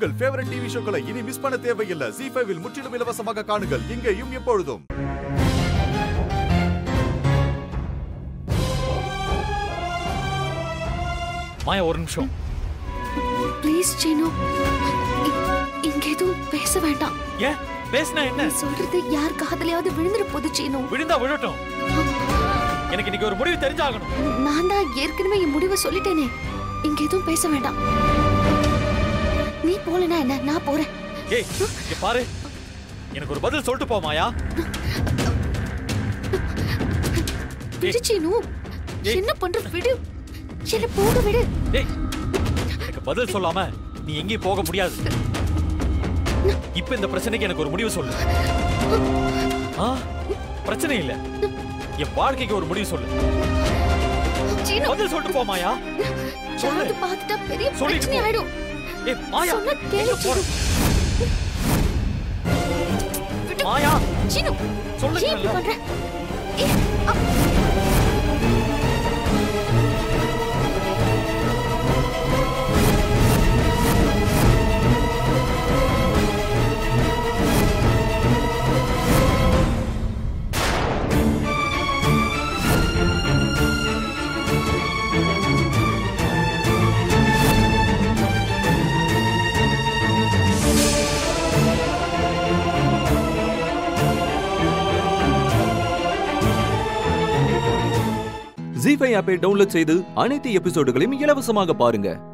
உங்கள் favourite TV ஷோக்களை இனி miss பண்ண தேவையில்லை ஜி ஃபைவில் முற்றிலும் இலவசமாக காணுங்கள் இங்கேயும் எப்பொழுதும் மாயா ஒரு நிமிஷம் ப்ளீஸ் சீனு இ- இங்க எதுவும் பேச வேண்டாம் ஏன் பேசினா என்ன நீ சொல்றது யார் காதலையாவது விழுந்துற போது சீனு விழுந்தா விழட்டும் எனக்கு இன்னைக்கு ஒரு முடிவு தெரிஞ்சாகணும் நான் தான் ஏற்கனவே என் முடிவை சொல்லிட்டேனே இங்க எதுவும் பேச வேண்டாம் நீ போலனா என்ன நான் போறேன் ஏய் இங்க பாரு எனக்கு ஒரு பதில் சொல்லிட்டு போ மாயா விடு சீனு ஏய். என்ன பண்ற விடு என்ன போக விடு டேய் எனக்கு பதில் சொல்லாம நீ எங்கேயும் போக முடியாது இப்ப இந்த பிரச்சனைக்கு எனக்கு ஒரு முடிவு சொல்லு ஆ பிரச்சனை இல்ல என் வாழ்க்கைக்கு ஒரு முடிவு சொல்லு சீனு பதில் சொல்லிட்டு போ மாயா சொல்லு யாராவது பார்த்துட்டா பெரிய சொல்லிட்டு பிரச்சனை போ. ஆயிடும் ஏய் மாயா சொன்னா கேளு எங்க போற? விடு. மாயா சீனு சொல்லுங்க ஏன் இப்படி நல்லா. பண்ற ஏய், அ- ஜி ஃபைவ் ஆப்பை டவுன்லோட் செய்து அனைத்து எபிசோடுகளையும் இலவசமாக பாருங்க